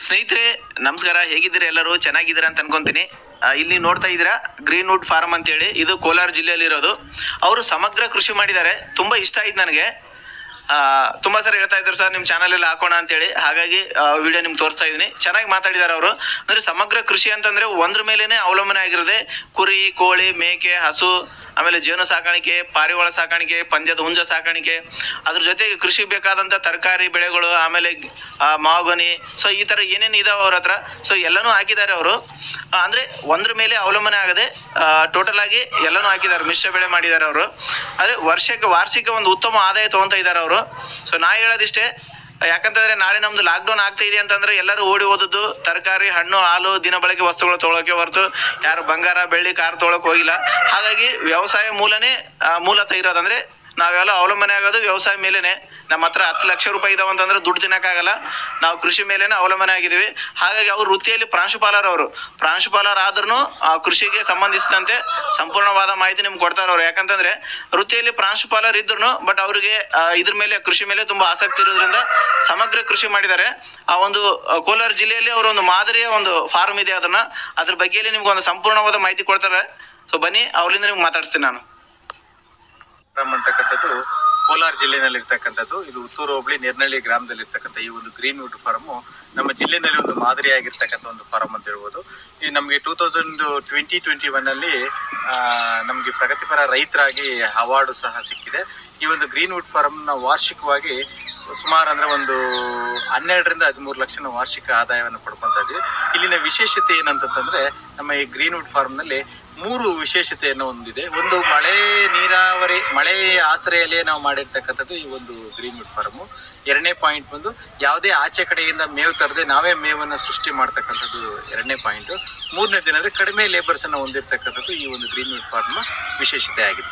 ಸ್ನೇಹಿತರೆ ನಮಸ್ಕಾರ ಹೇಗಿದ್ದೀರಾ ಎಲ್ಲರೂ ಚೆನ್ನಾಗಿದ್ದೀರಾ ಅಂತ ಅನ್ಕೊಂತೀನಿ ಆ, ಇಲ್ಲಿ ನೋಡ್ತಾ ಇದ್ದೀರಾ ಗ್ರೀನ್ ವುಡ್ ಫಾರ್ಮ್ ಅಂತೇಳಿ ಇದು ಕೋಲಾರ ಜಿಲ್ಲೆಯಲ್ಲಿ ಇರೋದು ಅವರು ಸಮಗ್ರ ಕೃಷಿ ಮಾಡಿದ್ದಾರೆ ತುಂಬಾ ಇಷ್ಟ ಆಯ್ತು ನನಗೆ ಆ, ತುಂಬಾ ಸರಿ ಹೇಳ್ತಾ ಇದ್ರು ಸರ್ ನಿಮ್ಮ ಚಾನಲಲ್ಲಿ ಹಾಕೋಣ ಅಂತೇಳಿ ಹಾಗಾಗಿ ವಿಡಿಯೋ ನಿಮ್ಗೆ ತೋರಿಸ್ತಾ ಇದ್ದೀನಿ ಚೆನ್ನಾಗಿ ಮಾತಾಡಿದ್ದಾರೆ ಅವರು ಅಂದ್ರೆ ಸಮಗ್ರ ಕೃಷಿ ಅಂತಂದ್ರೆ ಒಂದ್ರ ಮೇಲೇನೆ ಅವಲಂಬನೆ ಆಗಿರೋದೆ ಕುರಿ ಕೋಳಿ ಮೇಕೆ ಹಸು ಆಮೇಲೆ ಜೇನು ಸಾಕಾಣಿಕೆ ಪಾರಿವಾಳ ಸಾಕಾಣಿಕೆ ಪಂದ್ಯದ ಹುಂಜ ಸಾಕಾಣಿಕೆ ಅದ್ರ ಜೊತೆಗೆ ಕೃಷಿಗೆ ಬೇಕಾದಂಥ ತರಕಾರಿ ಬೆಳೆಗಳು ಆಮೇಲೆ ಆ, ಮಾವುಗನಿ ಸೊ ಈ ಥರ ಏನೇನು ಇದಾವೆ ಅವ್ರ ಹತ್ರ ಸೊ ಎಲ್ಲನೂ ಹಾಕಿದ್ದಾರೆ ಅವರು ಅಂದರೆ ಒಂದ್ರ ಮೇಲೆ ಅವಲಂಬನೆ ಆಗದೆ ಟೋಟಲ್ ಆಗಿ ಎಲ್ಲನೂ ಹಾಕಿದ್ದಾರೆ ಮಿಶ್ರ ಬೆಳೆ ಮಾಡಿದ್ದಾರೆ ಅವರು ಅದೇ ವರ್ಷಕ್ಕೆ ವಾರ್ಷಿಕ ಒಂದು ಉತ್ತಮ ಆದಾಯ ತೊಗೊತಾ ಇದ್ದಾರೆ ಅವರು ಸೊ ನಾ ಹೇಳೋದಿಷ್ಟೇ ಯಾಕಂತಂದ್ರೆ ನಾಳೆ ನಮ್ದು ಲಾಕ್ಡೌನ್ ಆಗ್ತಾ ಇದೆ ಅಂತಂದ್ರೆ ಎಲ್ಲರೂ ಓಡಿ ಹೋದದ್ದು ತರಕಾರಿ ಹಣ್ಣು ಹಾಲು ದಿನ ಬಳಕೆ ವಸ್ತುಗಳು ತೊಗೊಳಕ್ಕೆ ಹೊರತು ಯಾರು ಬಂಗಾರ ಬೆಳ್ಳಿ ಕಾರ್ ತೊಗೊಳಕ್ ಹೋಗಿಲ್ಲ ಹಾಗಾಗಿ ವ್ಯವಸಾಯ ಮೂಲನೇ ಆ, ಮೂಲತಃ ಇರೋದಂದ್ರೆ ನಾವೆಲ್ಲ ಅವಲಂಬನೆ ಆಗೋದು ವ್ಯವಸಾಯ ಮೇಲೇನೆ ನಮ್ಮ ಹತ್ರ ಹತ್ತು ಲಕ್ಷ ರೂಪಾಯಿ ಇದಾವೆ ಅಂತಂದ್ರೆ ದುಡ್ಡು ತಿನ್ನಕ್ಕಾಗಲ್ಲ ನಾವು ಕೃಷಿ ಮೇಲೇನೆ ಅವಲಂಬನೆ ಆಗಿದ್ದೀವಿ ಹಾಗಾಗಿ ಅವ್ರು ವೃತ್ತಿಯಲ್ಲಿ ಪ್ರಾಂಶುಪಾಲರು ಅವರು ಪ್ರಾಂಶುಪಾಲರಾದ್ರೂ ಕೃಷಿಗೆ ಸಂಬಂಧಿಸಿದಂತೆ ಸಂಪೂರ್ಣವಾದ ಮಾಹಿತಿ ನಿಮ್ಗೆ ಕೊಡ್ತಾರೆ ಅವ್ರು ಯಾಕಂತಂದ್ರೆ ವೃತ್ತಿಯಲ್ಲಿ ಪ್ರಾಂಶುಪಾಲರು ಇದ್ರು ಬಟ್ ಅವರಿಗೆ ಇದ್ರ ಮೇಲೆ ಕೃಷಿ ಮೇಲೆ ತುಂಬಾ ಆಸಕ್ತಿ ಇರೋದ್ರಿಂದ ಸಮಗ್ರ ಕೃಷಿ ಮಾಡಿದ್ದಾರೆ ಆ ಒಂದು ಆ, ಕೋಲಾರ ಜಿಲ್ಲೆಯಲ್ಲಿ ಅವರು ಒಂದು ಮಾದರಿಯ ಒಂದು ಫಾರ್ಮ್ ಇದೆ ಅದನ್ನ ಅದ್ರ ಬಗ್ಗೆಯಲ್ಲಿ ನಿಮ್ಗೆ ಒಂದು ಸಂಪೂರ್ಣವಾದ ಮಾಹಿತಿ ಕೊಡ್ತಾರೆ ಸೊ ಬನ್ನಿ ಅವರಿಂದ ನಿಮ್ಗೆ ಮಾತಾಡ್ತೀನಿ ನಾನು ಫಾರಂ ಅಂತಕ್ಕಂಥದ್ದು ಕೋಲಾರ ಜಿಲ್ಲೆನಲ್ಲಿ ಇರ್ತಕ್ಕಂಥದ್ದು ಇದು ಉತ್ತೂರು ಹೋಬಳಿ ನಿರ್ನಳ್ಳಿ ಗ್ರಾಮದಲ್ಲಿ ಇರ್ತಕ್ಕಂಥ ಈ ಒಂದು ಗ್ರೀನ್ ವುಡ್ ಫಾರಮು ನಮ್ಮ ಜಿಲ್ಲೆನಲ್ಲಿ ಒಂದು ಮಾದರಿಯಾಗಿರ್ತಕ್ಕಂಥ ಒಂದು ಫಾರಂ ಅಂತ ಹೇಳ್ಬೋದು ಈ ನಮಗೆ ಟೂ ತೌಸಂಡ್ ಟ್ವೆಂಟಿ ಟ್ವೆಂಟಿ ಒನ್ನಲ್ಲಿ ನಮಗೆ ಪ್ರಗತಿಪರ ರೈತರಾಗಿ ಅವಾರ್ಡು ಸಹ ಸಿಕ್ಕಿದೆ ಈ ಒಂದು ಗ್ರೀನ್ ವುಡ್ ಫಾರಮ್ನ ವಾರ್ಷಿಕವಾಗಿ ಸುಮಾರು ಅಂದರೆ ಒಂದು ಹನ್ನೆರಡರಿಂದ ಹದಿಮೂರು ಲಕ್ಷ ನಾವು ವಾರ್ಷಿಕ ಆದಾಯವನ್ನು ಪಡ್ಕೊತಾ ಇದ್ವಿ ಇಲ್ಲಿನ ವಿಶೇಷತೆ ಏನಂತಂದ್ರೆ ನಮ್ಮ ಈ ಗ್ರೀನ್ ವುಡ್ ಫಾರ್ಮ್ನಲ್ಲಿ ಮೂರು ವಿಶೇಷತೆಯನ್ನು ಹೊಂದಿದೆ ಒಂದು ಮಳೆ ನೀರಾವರಿ ಮಳೆ ಆಶ್ರಯಲ್ಲೇ ನಾವು ಮಾಡಿರ್ತಕ್ಕಂಥದ್ದು ಈ ಒಂದು ಗ್ರೀನ್ ವುಡ್ ಫಾರ್ಮು ಎರಡನೇ ಪಾಯಿಂಟ್ ಬಂದು ಯಾವುದೇ ಆಚೆ ಕಡೆಯಿಂದ ಮೇವು ತರದೆ ನಾವೇ ಮೇವನ್ನು ಸೃಷ್ಟಿ ಮಾಡ್ತಕ್ಕಂಥದ್ದು ಎರಡನೇ ಪಾಯಿಂಟ್ ಮೂರನೇ ದಿನ ಅಂದ್ರೆ ಕಡಿಮೆ ಲೇಬರ್ಸ್ ಅನ್ನು ಹೊಂದಿರತಕ್ಕಂಥದ್ದು ಈ ಒಂದು ಗ್ರೀನ್ ವುಡ್ ಫಾರ್ಮ್ ವಿಶೇಷತೆ ಆಗಿದೆ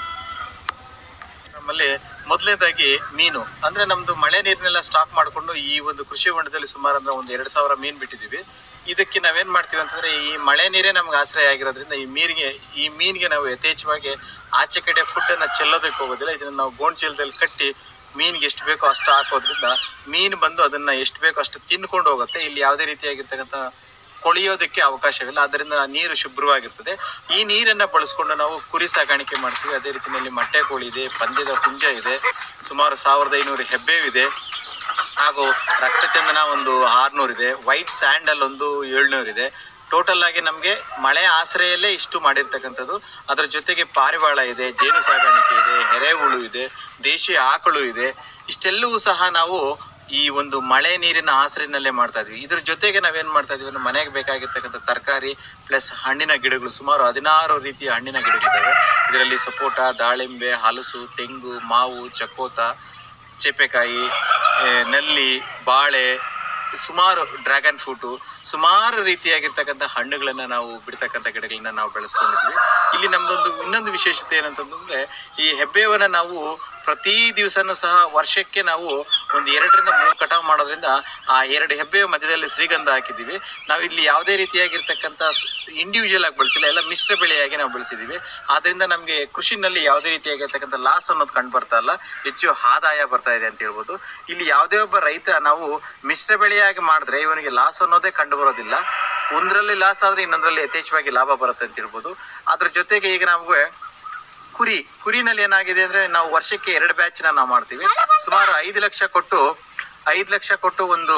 ನಮ್ಮಲ್ಲಿ ಮೊದಲನೇದಾಗಿ ಮೀನು ಅಂದ್ರೆ ನಮ್ದು ಮಳೆ ನೀರನ್ನೆಲ್ಲ ಸ್ಟಾಕ್ ಮಾಡಿಕೊಂಡು ಈ ಒಂದು ಕೃಷಿ ಹೊಂಡದಲ್ಲಿ ಸುಮಾರು ಅಂದ್ರೆ ಒಂದು ಎರಡು ಸಾವಿರ ಮೀನು ಬಿಟ್ಟಿದ್ದೀವಿ ಇದಕ್ಕೆ ನಾವೇನ್ ಮಾಡ್ತೀವಿ ಅಂತಂದ್ರೆ ಈ ಮಳೆ ನೀರೇ ನಮ್ಗೆ ಆಶ್ರಯ ಆಗಿರೋದ್ರಿಂದ ಈ ಮೀನಿಗೆ ಈ ಮೀನಿಗೆ ನಾವು ಯಥೇಚ್ಛವಾಗಿ ಆಚೆ ಕಡೆ ಫುಡ್ ಅನ್ನ ಚೆಲ್ಲೋದಕ್ಕೆ ಹೋಗೋದಿಲ್ಲ ಇದನ್ನ ನಾವು ಗೋಣ್ ಚೀಲದಲ್ಲಿ ಕಟ್ಟಿ ಮೀನಿಗೆ ಎಷ್ಟು ಬೇಕೋ ಅಷ್ಟು ಹಾಕೋದ್ರಿಂದ ಮೀನು ಬಂದು ಅದನ್ನ ಎಷ್ಟು ಬೇಕೋ ಅಷ್ಟು ತಿನ್ಕೊಂಡು ಹೋಗುತ್ತೆ ಇಲ್ಲಿ ಯಾವುದೇ ರೀತಿಯಾಗಿರ್ತಕ್ಕಂಥ ಕೊಳೆಯೋದಕ್ಕೆ ಅವಕಾಶವಿಲ್ಲ ಆದ್ದರಿಂದ ನೀರು ಶುಭ್ರವಾಗಿರ್ತದೆ ಈ ನೀರನ್ನ ಬಳಸ್ಕೊಂಡು ನಾವು ಕುರಿ ಸಾಕಾಣಿಕೆ ಮಾಡ್ತೀವಿ ಅದೇ ರೀತಿಯಲ್ಲಿ ಮೊಟ್ಟೆ ಕೋಳಿ ಇದೆ ಪಂದ್ಯದ ಹುಂಜ ಇದೆ ಸುಮಾರು ಸಾವಿರದ ಐನೂರು ಹೆಬ್ಬೇವಿದೆ ಹಾಗೂ ರಕ್ತಚಂದನ ಒಂದು ಆರ್ನೂರು ಇದೆ ವೈಟ್ ಸ್ಯಾಂಡಲ್ ಒಂದು ಏಳ್ನೂರು ಇದೆ ಟೋಟಲ್ ಆಗಿ ನಮಗೆ ಮಳೆ ಆಶ್ರಯಲ್ಲೇ ಇಷ್ಟು ಮಾಡಿರ್ತಕ್ಕಂಥದ್ದು ಅದರ ಜೊತೆಗೆ ಪಾರಿವಾಳ ಇದೆ ಜೇನು ಸಾಗಾಣಿಕೆ ಇದೆ ಎರೆಹುಳು ಇದೆ ದೇಶಿ ಆಕಳು ಇದೆ ಇಷ್ಟೆಲ್ಲವೂ ಸಹ ನಾವು ಈ ಒಂದು ಮಳೆ ನೀರಿನ ಆಶ್ರಯನಲ್ಲೇ ಮಾಡ್ತಾ ಇದ್ವಿ ಇದ್ರ ಜೊತೆಗೆ ನಾವೇನ್ ಮಾಡ್ತಾ ಇದೀವಿ ಅಂದ್ರೆ ಮನೆಗೆ ಬೇಕಾಗಿರ್ತಕ್ಕಂಥ ತರಕಾರಿ ಪ್ಲಸ್ ಹಣ್ಣಿನ ಗಿಡಗಳು ಸುಮಾರು ಹದಿನಾರು ರೀತಿಯ ಹಣ್ಣಿನ ಗಿಡಗಳಿದ್ದಾವೆ ಇದರಲ್ಲಿ ಸಪೋಟ ದಾಳಿಂಬೆ ಹಲಸು ತೆಂಗು ಮಾವು ಚಕೋತ ಚೇಪೆಕಾಯಿ ಆ, ನಲ್ಲಿ ಬಾಳೆ ಸುಮಾರು ಡ್ರ್ಯಾಗನ್ ಫ್ರೂಟು ಸುಮಾರು ರೀತಿಯಾಗಿರ್ತಕ್ಕಂಥ ಹಣ್ಣುಗಳನ್ನ ನಾವು ಬಿಡ್ತಕ್ಕಂಥ ಗಿಡಗಳನ್ನ ನಾವು ಬೆಳೆಸ್ಕೊಂಡಿದ್ವಿ ಇಲ್ಲಿ ನಮ್ದೊಂದು ಇನ್ನೊಂದು ವಿಶೇಷತೆ ಏನಂತಂದ್ರೆ ಈ ಹೆಬ್ಬೇವನ್ನ ನಾವು ಪ್ರತಿ ದಿವಸನೂ ಸಹ ವರ್ಷಕ್ಕೆ ನಾವು ಒಂದು ಎರಡರಿಂದ ಮೂರು ಕಟಾವು ಮಾಡೋದ್ರಿಂದ ಆ ಎರಡು ಹೆಬ್ಬೇವ ಮಧ್ಯದಲ್ಲಿ ಶ್ರೀಗಂಧ ಹಾಕಿದ್ದೀವಿ ನಾವು ಇಲ್ಲಿ ಯಾವುದೇ ರೀತಿಯಾಗಿರ್ತಕ್ಕಂಥ ಇಂಡಿವಿಜುವಲ್ ಆಗಿ ಬಳಸಿಲ್ಲ ಎಲ್ಲ ಮಿಶ್ರ ಬೆಳೆಯಾಗಿ ನಾವು ಬೆಳೆಸಿದ್ದೀವಿ ಆದ್ರಿಂದ ನಮಗೆ ಕೃಷಿನಲ್ಲಿ ಯಾವುದೇ ರೀತಿಯಾಗಿರ್ತಕ್ಕಂಥ ಲಾಸ್ ಅನ್ನೋದು ಕಂಡು ಬರ್ತಾ ಇಲ್ಲ ಹೆಚ್ಚು ಆದಾಯ ಬರ್ತಾ ಇದೆ ಅಂತ ಹೇಳ್ಬೋದು ಇಲ್ಲಿ ಯಾವುದೇ ಒಬ್ಬ ರೈತ ನಾವು ಮಿಶ್ರ ಬೆಳೆಯಾಗಿ ಮಾಡಿದ್ರೆ ಇವನಿಗೆ ಲಾಸ್ ಅನ್ನೋದೇ ಕಂಡು ಬರೋದಿಲ್ಲ ಒಂದರಲ್ಲಿ ಲಾಸ್ ಆದ್ರೆ ಇನ್ನೊಂದರಲ್ಲಿ ಯಥೇಚ್ಛವಾಗಿ ಲಾಭ ಬರುತ್ತೆ ಅಂತ ಹೇಳ್ಬೋದು ಅದ್ರ ಜೊತೆಗೆ ಈಗ ನಮಗೆ ಕುರಿ ಕುರಿನಲ್ಲಿ ಏನಾಗಿದೆ ಅಂದ್ರೆ ನಾವು ವರ್ಷಕ್ಕೆ ಎರಡು ಬ್ಯಾಚ್ ನಾವು ಮಾಡ್ತೀವಿ ಸುಮಾರು ಐದು ಲಕ್ಷ ಕೊಟ್ಟು ಐದು ಲಕ್ಷ ಕೊಟ್ಟು ಒಂದು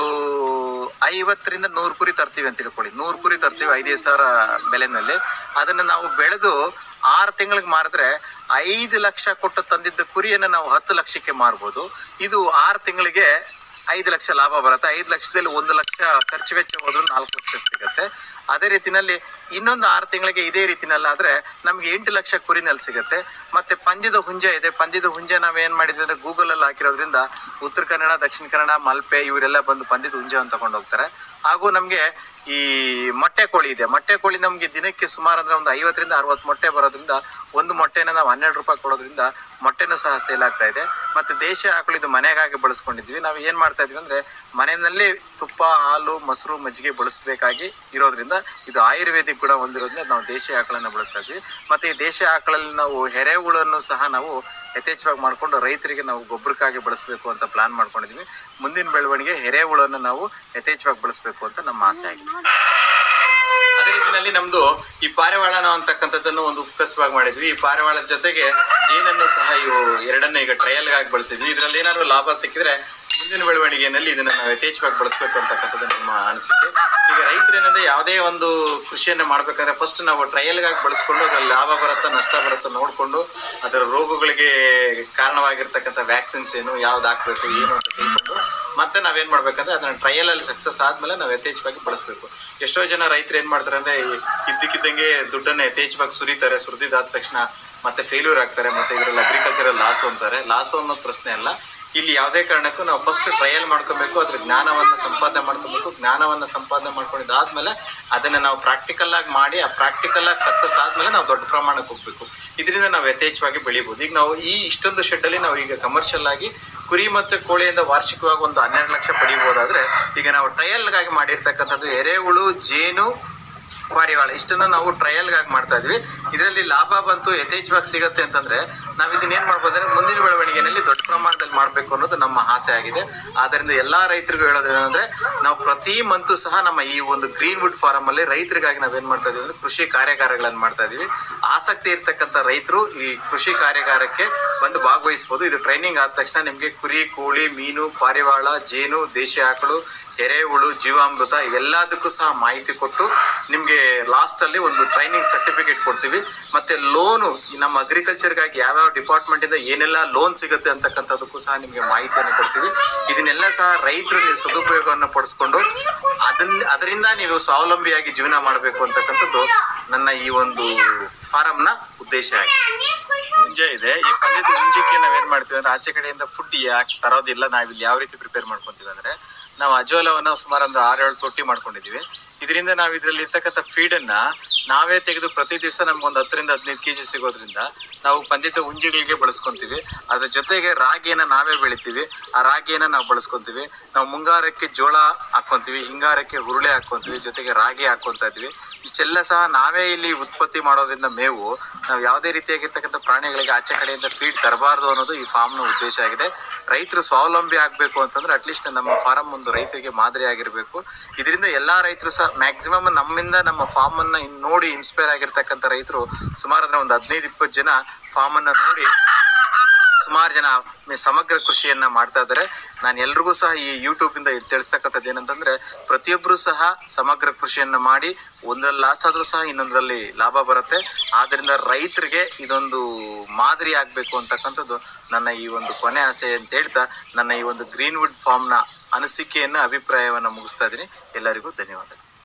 ಐವತ್ತರಿಂದ ನೂರು ಕುರಿ ತರ್ತೀವಿ ಅಂತ ತಿಳ್ಕೊಳ್ಳಿ ನೂರು ಕುರಿ ತರ್ತೀವಿ ಐದೈದು ಸಾವಿರ ಬೆಲೆನಲ್ಲಿ ಅದನ್ನ ನಾವು ಬೆಳೆದು ಆರು ತಿಂಗಳಿಗೆ ಮಾರಿದ್ರೆ ಐದು ಲಕ್ಷ ಕೊಟ್ಟು ತಂದಿದ್ದ ಕುರಿಯನ್ನು ನಾವು ಹತ್ತು ಲಕ್ಷಕ್ಕೆ ಮಾರ್ಬೋದು ಇದು ಆರು ತಿಂಗಳಿಗೆ ಐದು ಲಕ್ಷ ಲಾಭ ಬರುತ್ತೆ ಐದು ಲಕ್ಷದಲ್ಲಿ ಒಂದು ಲಕ್ಷ ಖರ್ಚು ವೆಚ್ಚ ಹೋದ್ರು ನಾಲ್ಕು ಲಕ್ಷ ಸಿಗುತ್ತೆ ಅದೇ ರೀತಿನಲ್ಲಿ ಇನ್ನೊಂದು ಆರು ತಿಂಗಳಿಗೆ ಇದೇ ರೀತಿನಲ್ಲಾದ್ರೆ ನಮ್ಗೆ ಎಂಟು ಲಕ್ಷ ಕುರಿನಲ್ಲಿ ಸಿಗುತ್ತೆ ಮತ್ತೆ ಪಂದ್ಯದ ಹುಂಜ ಇದೆ ಪಂದ್ಯದ ಹುಂಜ ನಾವ್ ಏನ್ ಮಾಡಿದ್ವಿ ಅಂದ್ರೆ ಗೂಗಲ್ ಅಲ್ಲಿ ಹಾಕಿರೋದ್ರಿಂದ ಉತ್ತರ ಕನ್ನಡ ದಕ್ಷಿಣ ಕನ್ನಡ ಮಲ್ಪೆ ಇವರೆಲ್ಲ ಬಂದು ಪಂದ್ಯದ ಹುಂಜವನ್ನು ತಗೊಂಡು ಹೋಗ್ತಾರೆ ಹಾಗೂ ನಮ್ಗೆ ಈ ಮೊಟ್ಟೆ ಕೋಳಿ ಇದೆ ಮೊಟ್ಟೆ ಕೋಳಿ ನಮ್ಗೆ ದಿನಕ್ಕೆ ಸುಮಾರು ಅಂದ್ರೆ ಒಂದು ಐವತ್ತರಿಂದ ಅರವತ್ತು ಮೊಟ್ಟೆ ಬರೋದ್ರಿಂದ ಒಂದು ಮೊಟ್ಟೆನ ನಾವು ಹನ್ನೆರಡು ರೂಪಾಯಿ ಕೊಡೋದ್ರಿಂದ ಮೊಟ್ಟೆನೂ ಸಹ ಸೇಲ್ ಆಗ್ತಾ ಇದೆ ಮತ್ತೆ ದೇಶ ಆಕಳು ಇದು ಮನೆಗಾಗಿ ಬಳಸ್ಕೊಂಡಿದ್ವಿ ನಾವು ಏನ್ ಮಾಡ್ತೀವಿ ಮಾಡ್ತಾ ಇದೀವಿ ಅಂದ್ರೆ ಮನೆಯಲ್ಲಿ ತುಪ್ಪ ಹಾಲು ಮೊಸರು ಮಜ್ಜಿಗೆ ಬಳಸಬೇಕಾಗಿ ಇರೋದ್ರಿಂದ ಇದು ಆಯುರ್ವೇದಿಕ್ ಗುಣ ಹೊಂದಿರೋದ್ರಿಂದ ನಾವು ದೇಶೀಯ ಆಕಳನ್ನ ಬಳಸ್ತಾ ಇದ್ವಿ ಮತ್ತೆ ಈ ದೇಶೀಯ ಆಕಳಲ್ಲಿ ನಾವು ಎರೆಹುಳನ್ನು ಸಹ ನಾವು ಯಥೇಚ್ಛವಾಗಿ ಮಾಡ್ಕೊಂಡು ರೈತರಿಗೆ ನಾವು ಗೊಬ್ಬರಕ್ಕಾಗಿ ಬಳಸಬೇಕು ಅಂತ ಪ್ಲಾನ್ ಮಾಡ್ಕೊಂಡಿದ್ವಿ ಮುಂದಿನ ಬೆಳವಣಿಗೆ ಎರೆಹುಳನ್ನು ನಾವು ಯಥೇಚ್ಛವಾಗಿ ಬಳಸಬೇಕು ಅಂತ ನಮ್ಮ ಆಸೆ ಆಗಿದೆ ಅದೇ ರೀತಿಯಲ್ಲಿ ನಮ್ದು ಈ ಪಾರಿವಾಳನ ಅಂತಕ್ಕಂಥದ್ದನ್ನು ಒಂದು ಉಪಕಸವಾಗಿ ಮಾಡಿದ್ವಿ ಈ ಪಾರಿವಾಳದ ಜೊತೆಗೆ ಜೇನನ್ನು ಸಹ ಇವು ಎರಡನ್ನ ಈಗ ಟ್ರಯಲ್ ಆಗಿ ಬಳಸಿದ್ವಿ ಇದರಲ್ಲಿ ಏನಾದ್ರು ಲಾಭ ಸಿಕ್ಕಿದ್ರೆ ಮುಂದಿನ ಬೆಳವಣಿಗೆಯಲ್ಲಿ ಇದನ್ನ ನಾವು ಯಥೇಚ್ಛವಾಗಿ ಬಳಸಬೇಕು ಅಂತಕ್ಕಂಥದ್ದು ನಮ್ಮ ಅನಿಸಿಕೆ ಈಗ ರೈತರು ಏನಂದ್ರೆ ಯಾವುದೇ ಒಂದು ಕೃಷಿಯನ್ನ ಮಾಡ್ಬೇಕಂದ್ರೆ ಫಸ್ಟ್ ನಾವು ಟ್ರಯಲ್ ಆಗಿ ಬಳಸ್ಕೊಂಡು ಅದ್ರಲ್ಲಿ ಲಾಭ ಬರುತ್ತಾ ನಷ್ಟ ಬರುತ್ತಾ ನೋಡ್ಕೊಂಡು ಅದರ ರೋಗಗಳಿಗೆ ಕಾರಣವಾಗಿರ್ತಕ್ಕಂಥ ವ್ಯಾಕ್ಸಿನ್ಸ್ ಏನು ಯಾವ್ದು ಹಾಕ್ಬೇಕು ಏನು ಅಂತ ತಿಳ್ಕೊಂಡು ಮತ್ತೆ ನಾವೇನ್ ಮಾಡ್ಬೇಕಂದ್ರೆ ಅದನ್ನ ಟ್ರಯಲ್ ಅಲ್ಲಿ ಸಕ್ಸಸ್ ಆದ್ಮೇಲೆ ನಾವು ಯಥೇಚ್ಛವಾಗಿ ಬಳಸಬೇಕು ಎಷ್ಟೋ ಜನ ರೈತರು ಏನ್ ಮಾಡ್ತಾರೆ ಅಂದ್ರೆ ಈ ಇದ್ದಕ್ಕಿದ್ದಂಗೆ ದುಡ್ಡನ್ನ ಯಥೇಚ್ಛವಾಗಿ ಸುರಿತಾರೆ ಸುರಿದಿದ್ದಾದ ತಕ್ಷಣ ಮತ್ತೆ ಫೇಲ್ಯೂರ್ ಆಗ್ತಾರೆ ಮತ್ತೆ ಇದರಲ್ಲಿ ಅಗ್ರಿಕಲ್ಚರಲ್ ಲಾಸ್ ಅಂತಾರೆ ಲಾಸ್ ಅನ್ನೋದು ಪ್ರಶ್ನೆ ಅಲ್ಲ ಇಲ್ಲಿ ಯಾವುದೇ ಕಾರಣಕ್ಕೂ ನಾವು ಫಸ್ಟ್ ಟ್ರಯಲ್ ಮಾಡ್ಕೊಬೇಕು ಅದ್ರ ಜ್ಞಾನವನ್ನ ಸಂಪಾದನೆ ಮಾಡ್ಕೊಬೇಕು ಜ್ಞಾನವನ್ನ ಸಂಪಾದನೆ ಮಾಡ್ಕೊಂಡಿದ್ದಾದ್ಮೇಲೆ ಅದನ್ನ ನಾವು ಪ್ರಾಕ್ಟಿಕಲ್ ಆಗಿ ಮಾಡಿ ಆ ಪ್ರಾಕ್ಟಿಕಲ್ ಆಗಿ ಸಕ್ಸಸ್ ಆದ್ಮೇಲೆ ನಾವು ದೊಡ್ಡ ಪ್ರಮಾಣಕ್ಕೆ ಹೋಗ್ಬೇಕು ಇದರಿಂದ ನಾವು ಯಥೇಚ್ಛವಾಗಿ ಬೆಳಿಬಹುದು ಈಗ ನಾವು ಈ ಇಷ್ಟೊಂದು ಶೆಡ್ ಅಲ್ಲಿ ನಾವು ಈಗ ಕಮರ್ಷಿಯಲ್ ಆಗಿ ಕುರಿ ಮತ್ತು ಕೋಳಿಯಿಂದ ವಾರ್ಷಿಕವಾಗಿ ಒಂದು ಹನ್ನೆರಡು ಲಕ್ಷ ಪಡಿಬಹುದಾದ್ರೆ ಈಗ ನಾವು ಟ್ರಯಲ್ ಗಾಗಿ ಮಾಡಿರ್ತಕ್ಕಂಥದ್ದು ಎರೆಹುಳು ಜೇನು ಪಾರಿವಾಳ ಇಷ್ಟನ್ನು ನಾವು ಟ್ರಯಲ್ ಗಾಗಿ ಮಾಡ್ತಾ ಇದ್ವಿ ಇದರಲ್ಲಿ ಲಾಭ ಬಂತು ಯಥೇಚ್ಛವಾಗಿ ಸಿಗತ್ತೆ ಅಂತಂದ್ರೆ ನಾವು ಇದನ್ನ ಏನ್ ಮಾಡ್ಬೋದು ಅಂದ್ರೆ ಮುಂದಿನ ಬೆಳವಣಿಗೆಯಲ್ಲಿ ದೊಡ್ಡ ಪ್ರಮಾಣದಲ್ಲಿ ಮಾಡ್ಬೇಕು ಅನ್ನೋದು ನಮ್ಮ ಆಸೆ ಆಗಿದೆ ಆದ್ರಿಂದ ಎಲ್ಲಾ ರೈತರಿಗೂ ಹೇಳೋದು ಏನಂದ್ರೆ ನಾವು ಪ್ರತಿ ಮಂತು ಸಹ ನಮ್ಮ ಈ ಒಂದು ಗ್ರೀನ್ ವುಡ್ ಫಾರಂ ಅಲ್ಲಿ ರೈತರಿಗಾಗಿ ನಾವೇನ್ ಮಾಡ್ತಾ ಇದೀವಿ ಅಂದ್ರೆ ಕೃಷಿ ಕಾರ್ಯಾಗಾರಗಳನ್ನ ಮಾಡ್ತಾ ಇದೀವಿ ಆಸಕ್ತಿ ಇರ್ತಕ್ಕಂಥ ರೈತರು ಈ ಕೃಷಿ ಕಾರ್ಯಾಗಾರಕ್ಕೆ ಬಂದು ಭಾಗವಹಿಸಬಹುದು ಇದು ಟ್ರೈನಿಂಗ್ ಆದ ತಕ್ಷಣ ನಿಮ್ಗೆ ಕುರಿ ಕೋಳಿ ಮೀನು ಪಾರಿವಾಳ ಜೇನು ದೇಶಿ ಆಕಳು ಎರೆಹುಳು ಜೀವಾಮೃತ ಇವೆಲ್ಲದಕ್ಕೂ ಸಹ ಮಾಹಿತಿ ಕೊಟ್ಟು ನಿಮ್ಗೆ ಲಾಸ್ಟ್ ಅಲ್ಲಿ ಒಂದು ಟ್ರೈನಿಂಗ್ ಸರ್ಟಿಫಿಕೇಟ್ ಕೊಡ್ತೀವಿ ಮತ್ತೆ ಲೋನು ನಮ್ಮ ಅಗ್ರಿಕಲ್ಚರ್ಗಾಗಿ ಯಾವ್ಯಾವ ಡಿಪಾರ್ಟ್ಮೆಂಟ್ ಇಂದ ಏನೆಲ್ಲ ಲೋನ್ ಸಿಗುತ್ತೆ ಅಂತಕ್ಕಂಥದಕ್ಕೂ ಸಹ ನಿಮ್ಗೆ ಮಾಹಿತಿಯನ್ನು ಕೊಡ್ತೀವಿ ಇದನ್ನೆಲ್ಲ ಸಹ ರೈತರು ನೀವು ಸದುಪಯೋಗವನ್ನು ಪಡಿಸ್ಕೊಂಡು ಅದನ್ನ ಅದರಿಂದ ನೀವು ಸ್ವಾವಲಂಬಿಯಾಗಿ ಜೀವನ ಮಾಡಬೇಕು ಅಂತಕ್ಕಂಥದ್ದು ನನ್ನ ಈ ಒಂದು ಫಾರಂನ ಉದ್ದೇಶ ಆಗಿದೆ ಮುಂಜೆ ಇದೆ ಈ ಪಂದ್ಯದ ಮುಂಜಕ್ಕೆ ನಾವೇನ್ ಮಾಡ್ತೀವಿ ಅಂದ್ರೆ ಆಚೆ ಕಡೆಯಿಂದ ಫುಡ್ ಯಾಕೆ ತರೋದಿಲ್ಲ ನಾವಿಲ್ಲಿ ಯಾವ ರೀತಿ ಪ್ರಿಪೇರ್ ಮಾಡ್ಕೊಂತೀವಿ ಅಂದ್ರೆ ನಾವು ಅಜೋಲವನ್ನ ಸುಮಾರು ಒಂದು ಆರೇಳು ತೊಟ್ಟಿ ಮಾಡ್ಕೊಂಡಿದೀವಿ ಇದರಿಂದ ನಾವು ಇದರಲ್ಲಿ ಇರ್ತಕ್ಕಂಥ ಫೀಡನ್ನ ನಾವೇ ತೆಗೆದು ಪ್ರತಿ ದಿವಸ ನಮ್ಗೊಂದು ಹತ್ತರಿಂದ ಹದಿನೈದು ಕೆಜಿ ಸಿಗೋದ್ರಿಂದ ನಾವು ಪಂದ್ಯದ ಉಂಜಿಗಳಿಗೆ ಬಳಸ್ಕೊಂತೀವಿ ಅದ್ರ ಜೊತೆಗೆ ರಾಗಿಯನ್ನ ನಾವೇ ಬೆಳಿತೀವಿ ಆ ರಾಗಿಯನ್ನ ನಾವು ಬಳಸ್ಕೊಂತೀವಿ ನಾವು ಮುಂಗಾರಕ್ಕೆ ಜೋಳ ಹಾಕೊಂತೀವಿ ಹಿಂಗಾರಕ್ಕೆ ಹುರುಳಿ ಹಾಕೊಂತೀವಿ ಜೊತೆಗೆ ರಾಗಿ ಹಾಕೊಂತ ಇದೀವಿ ಇಷ್ಟೆಲ್ಲ ಸಹ ನಾವೇ ಇಲ್ಲಿ ಉತ್ಪತ್ತಿ ಮಾಡೋದ್ರಿಂದ ಮೇವು ನಾವು ಯಾವುದೇ ರೀತಿಯಾಗಿರ್ತಕ್ಕಂಥ ಪ್ರಾಣಿಗಳಿಗೆ ಆಚೆ ಕಡೆಯಿಂದ ಫೀಡ್ ತರಬಾರ್ದು ಅನ್ನೋದು ಈ ಫಾರ್ಮ್ನ ಉದ್ದೇಶ ಆಗಿದೆ ರೈತರು ಸ್ವಾವಲಂಬಿ ಆಗಬೇಕು ಅಂತಂದ್ರೆ ಅಟ್ಲೀಸ್ಟ್ ನಮ್ಮ ಫಾರಂ ಒಂದು ರೈತರಿಗೆ ಮಾದರಿ ಆಗಿರಬೇಕು ಇದರಿಂದ ಎಲ್ಲಾ ರೈತರು ಸಹ ಮ್ಯಾಕ್ಸಿಮಮ್ ನಮ್ಮಿಂದ ನಮ್ಮ ಫಾರ್ಮ್ ಅನ್ನ ಇನ್ ನೋಡಿ ಇನ್ಸ್ಪೈರ್ ಆಗಿರ್ತಕ್ಕಂಥ ರೈತರು ಸುಮಾರು ಅಂದ್ರೆ ಒಂದು ಹದಿನೈದು ಇಪ್ಪತ್ತು ಜನ ಫಾರ್ಮ್ ಅನ್ನ ನೋಡಿ ಸುಮಾರು ಜನ ಮೆ- ಸಮಗ್ರ ಕೃಷಿಯನ್ನ ಮಾಡ್ತಾ ಇದ್ದಾರೆ ನಾನು ಎಲ್ರಿಗೂ ಸಹ ಈ ಯೂಟ್ಯೂಬ್ ಇಂದ ತಿಳಿಸ್ತಕ್ಕಂಥದ್ದು ಏನಂತಂದ್ರೆ ಪ್ರತಿಯೊಬ್ಬರು ಸಹ ಸಮಗ್ರ ಕೃಷಿಯನ್ನ ಮಾಡಿ ಒಂದ್ರಲ್ಲಿ ಲಾಸ್ ಆದ್ರೂ ಸಹ ಇನ್ನೊಂದರಲ್ಲಿ ಲಾಭ ಬರುತ್ತೆ ಆದ್ರಿಂದ ರೈತರಿಗೆ ಇದೊಂದು ಮಾದರಿ ಆಗ್ಬೇಕು ಅಂತಕ್ಕಂಥದ್ದು ನನ್ನ ಈ ಒಂದು ಕೊನೆ ಆಸೆ ಅಂತ ಹೇಳ್ತಾ ನನ್ನ ಈ ಒಂದು ಗ್ರೀನ್ವುಡ್ ಫಾರ್ಮ್ನ ಅನಿಸಿಕೆಯನ್ನ ಅಭಿಪ್ರಾಯವನ್ನ ಮುಗಿಸ್ತಾ ಇದ್ದೀನಿ ಎಲ್ಲರಿಗೂ ಧನ್ಯವಾದಗಳು